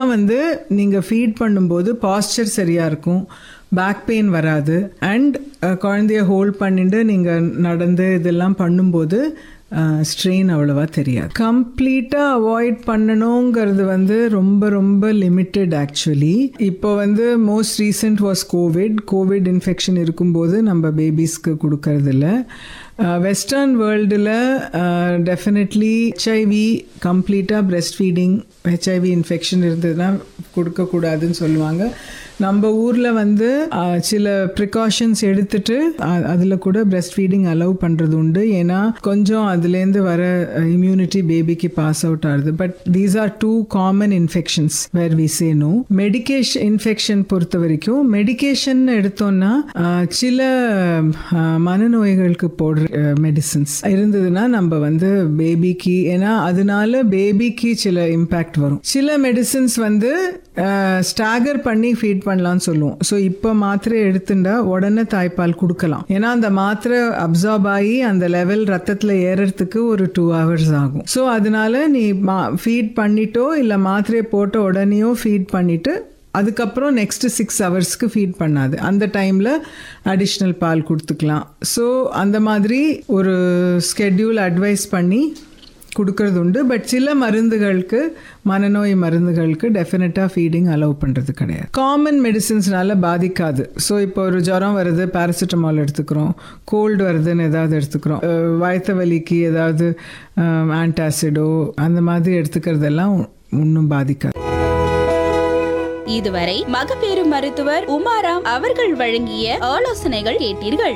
வந்து நீங்கள் ஃபீட் பண்ணும்போது பாஸ்டர் சரியாக இருக்கும் பேக் பெயின் வராது அண்ட் குழந்தைய ஹோல்ட் பண்ணிட்டு நீங்கள் நடந்து இதெல்லாம் பண்ணும்போது ஸ்ட்ரெயின் அவ்வளோவா தெரியாது கம்ப்ளீட்டாக அவாய்ட் பண்ணணுங்கிறது வந்து ரொம்ப ரொம்ப லிமிட்டட் ஆக்சுவலி இப்போ வந்து most recent was covid covid infection இருக்கும்போது நம்ம பேபிஸ்க்கு கொடுக்கறதில்ல வெஸ்டர்ன் வேர்ல்டில் டெஃபினெட்லி ஹெச்ஐவி கம்ப்ளீட்டாக பிரெஸ்ட் ஃபீடிங் ஹெச்ஐவி இன்ஃபெக்ஷன் இருந்ததுன்னா கொடுக்கக்கூடாதுன்னு சொல்லுவாங்க நம்ம ஊரில் வந்து அஹ், சில ப்ரிகாஷன்ஸ் எடுத்துட்டு அதில் கூட பிரெஸ்ட் ஃபீடிங் அலோவ் பண்ணுறது உண்டு ஏன்னா கொஞ்சம் அதுலேருந்து வர இம்யூனிட்டி பேபிக்கு பாஸ் அவுட் ஆகுது but these are two common infections where we say no medication infection பொறுத்த வரைக்கும் மெடிகேஷன் எடுத்தோம்னா அஹ், சில அஹ், மனநோய்களுக்கு போடுற மெடிசின்ஸ் இருந்ததுன்னா நம்ம வந்து பேபிக்கு ஏன்னா அதனால பேபிக்கு சில இம்பேக்ட் வரும் சில மெடிசின்ஸ் வந்து ஸ்டாகர் பண்ணி ஃபீட் பண்ணலாம்னு சொல்லுவோம் ஸோ இப்போ மாத்திரை எடுத்துட்டா உடனே தாய்ப்பால் கொடுக்கலாம் ஏன்னா அந்த மாத்திரை அப்சார்ப் ஆகி அந்த லெவல் ரத்தத்தில் ஏறறதுக்கு ஒரு டூ ஹவர்ஸ் ஆகும் ஸோ அதனால நீ மா ஃபீட் பண்ணிட்டோ இல்லை மாத்திரையை போட்ட உடனேயோ ஃபீட் பண்ணிட்டு அதுக்கப்புறம் நெக்ஸ்ட் சிக்ஸ் ஹவர்ஸ்க்கு ஃபீட் பண்ணாது அந்த டைமில் அடிஷ்னல் பால் கொடுத்துக்கலாம் ஸோ அந்த மாதிரி ஒரு ஸ்கெட்யூல் அட்வைஸ் பண்ணி கொடுக்கறது உண்டு பட் சில மருந்துகளுக்கு மனநோய் மருந்துகளுக்கு டெஃபினட்டாக ஃபீடிங் அலோவ் பண்ணுறது கிடையாது காமன் மெடிசின்ஸ்னால பாதிக்காது ஸோ இப்போ ஒரு ஜுரம் வருது பேராசிட்டமால் எடுத்துக்கிறோம் கோல்டு வருதுன்னு ஏதாவது எடுத்துக்கிறோம் அஹ் வயித்த வலிக்கு ஏதாவது ஆன்டாசிடோ அந்த மாதிரி எடுத்துக்கிறதெல்லாம் ஒன்றும் பாதிக்காது இதுவரை மகப்பேறு மருத்துவர் உமாராம் அவர்கள் வழங்கிய ஆலோசனைகள் கேட்டீர்கள்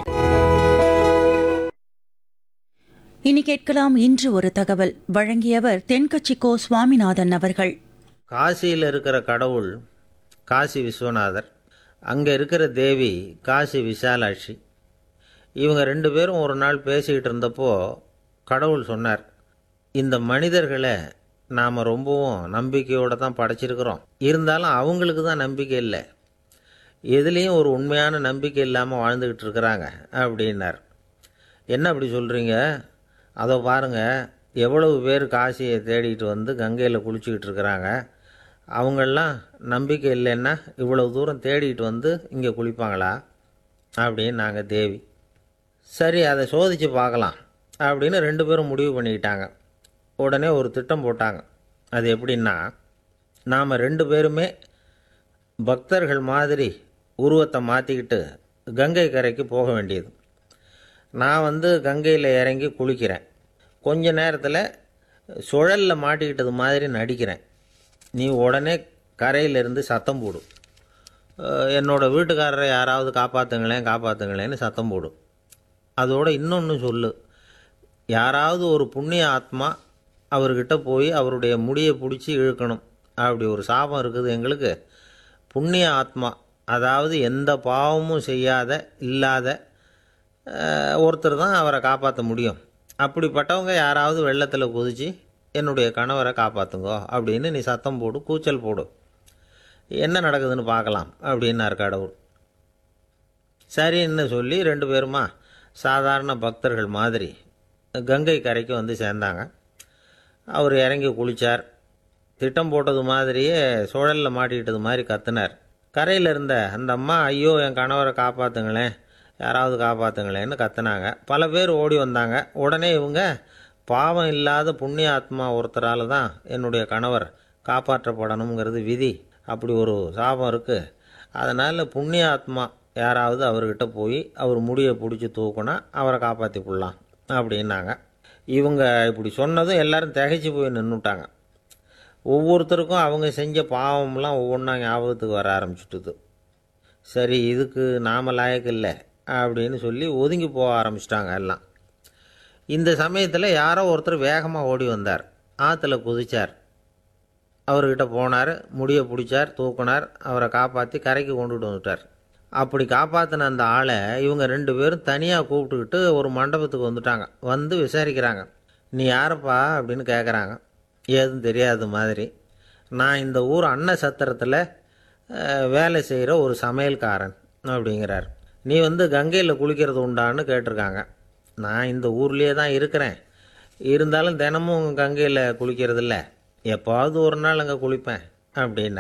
இனி கேட்கலாம் இன்று ஒரு தகவல் வழங்கியவர் தென்கட்சிக்கோ சுவாமிநாதன் அவர்கள் காசியில் இருக்கிற கடவுள் காசி விஸ்வநாதர் அங்கே இருக்கிற தேவி காசி விசாலாட்சி இவங்க ரெண்டு பேரும் ஒரு நாள் பேசிக்கிட்டு இருந்தப்போ கடவுள் சொன்னார் இந்த மனிதர்களை நாம் ரொம்பவும் நம்பிக்கையோடு தான் படைச்சிருக்கிறோம் இருந்தாலும் அவங்களுக்கு தான் நம்பிக்கை இல்லை எதுலேயும் ஒரு உண்மையான நம்பிக்கை இல்லாமல் வாழ்ந்துக்கிட்டு இருக்கிறாங்க அப்படின்னார் என்ன அப்படி சொல்கிறீங்க அதை பாருங்கள் எவ்வளவு பேர் காசியை தேடிட்டு வந்து கங்கையில் குளிச்சுக்கிட்டு இருக்கிறாங்க அவங்கெல்லாம் நம்பிக்கை இல்லைன்னா இவ்வளவு தூரம் தேடிட்டு வந்து இங்கே குளிப்பாங்களா அப்படின்னு நாங்கள் தேவி சரி அதை சோதித்து பார்க்கலாம் அப்படின்னு ரெண்டு பேரும் முடிவு பண்ணிக்கிட்டாங்க உடனே ஒரு திட்டம் போட்டாங்க அது எப்படின்னா நாம் ரெண்டு பேருமே பக்தர்கள் மாதிரி உருவத்தை மாற்றிக்கிட்டு கங்கை கரைக்கு போக வேண்டியது நான் வந்து கங்கையில் இறங்கி குளிக்கிறேன் கொஞ்ச நேரத்தில் சுழலில் மாட்டிக்கிட்டது மாதிரி நடிக்கிறேன் நீ உடனே கரையிலிருந்து சத்தம் போடு அஹ் என்னோட வீட்டுக்காரரை யாராவது காப்பாற்றுங்களேன் காப்பாற்றுங்களேன்னு சத்தம் போடு அதோட இன்னொன்று சொல்லு யாராவது ஒரு புண்ணிய ஆத்மா அவர்கிட்ட போய் அவருடைய முடியை பிடிச்சி இழுக்கணும் அப்படி ஒரு சாபம் இருக்குது எங்களுக்கு புண்ணிய ஆத்மா அதாவது எந்த பாவமும் செய்யாத இல்லாத அஹ், ஒருத்தர் தான் அவரை காப்பாற்ற முடியும் அப்படிப்பட்டவங்க யாராவது வெள்ளத்தில் குதித்து என்னுடைய கணவரை காப்பாற்றுங்கோ அப்படின்னு நீ சத்தம் போடு கூச்சல் போடு என்ன நடக்குதுன்னு பார்க்கலாம் அப்படின்னார் கடவுள் சரின்னு சொல்லி ரெண்டு பேருமா சாதாரண பக்தர்கள் மாதிரி கங்கை கரைக்கு வந்து சேர்ந்தாங்க அவர் இறங்கி குளித்தார் திட்டம் போட்டது மாதிரியே சுழலில் மாட்டிக்கிட்டது மாதிரி கத்துனார் கரையில் இருந்த அந்த அம்மா ஐயோ என் கணவரை காப்பாற்றுங்களேன் யாராவது காப்பாற்றுங்களேன்னு கத்துனாங்க பல பேர் ஓடி வந்தாங்க உடனே இவங்க பாவம் இல்லாத புண்ணிய ஆத்மா ஒருத்தரால் தான் என்னுடைய கணவர் காப்பாற்றப்படணுங்கிறது விதி அப்படி ஒரு சாபம் இருக்குது அதனால் புண்ணிய ஆத்மா யாராவது அவர்கிட்ட போய் அவர் முடியை பிடிச்சி தூக்குனா அவரை காப்பாற்றி விடலாம் அப்படின்னாங்க இவங்க இப்படி சொன்னதும் எல்லாரும் திகைச்சு போய் நின்றுட்டாங்க ஒவ்வொருத்தருக்கும் அவங்க செஞ்ச பாவம்லாம் ஒவ்வொன்றா ஞாபகத்துக்கு வர ஆரம்பிச்சுட்டுது சரி இதுக்கு நாம லாயக்கு இல்லை அப்படின்னு சொல்லி ஒதுங்கி போக ஆரம்பிச்சிட்டாங்க எல்லாம் இந்த சமயத்தில் யாரோ ஒருத்தர் வேகமாக ஓடி வந்தார் ஆற்றுல குதிச்சார் அவர்கிட்ட போனார் முடியை பிடிச்சார் தூக்குனார் அவரை காப்பாற்றி கரைக்கு கொண்டுட்டு வந்துட்டார் அப்படி காப்பாற்றின அந்த ஆளை இவங்க ரெண்டு பேரும் தனியாக கூப்பிட்டுக்கிட்டு ஒரு மண்டபத்துக்கு வந்துட்டாங்க வந்து விசாரிக்கிறாங்க நீ யாரப்பா அப்படின்னு கேட்குறாங்க ஏதும் தெரியாத மாதிரி நான் இந்த ஊர் அன்ன சத்திரத்தில் அஹ், வேலை செய்கிற ஒரு சமையல்காரன் அப்படிங்கிறார் நீ வந்து கங்கையில் குளிக்கிறது உண்டான்னு கேட்டிருக்காங்க நான் இந்த ஊர்லேயே தான் இருக்கிறேன் இருந்தாலும் தினமும் கங்கையில் குளிக்கிறது இல்லை எப்பாவது ஒரு நாள் அங்கே குளிப்பேன் அப்படின்னார்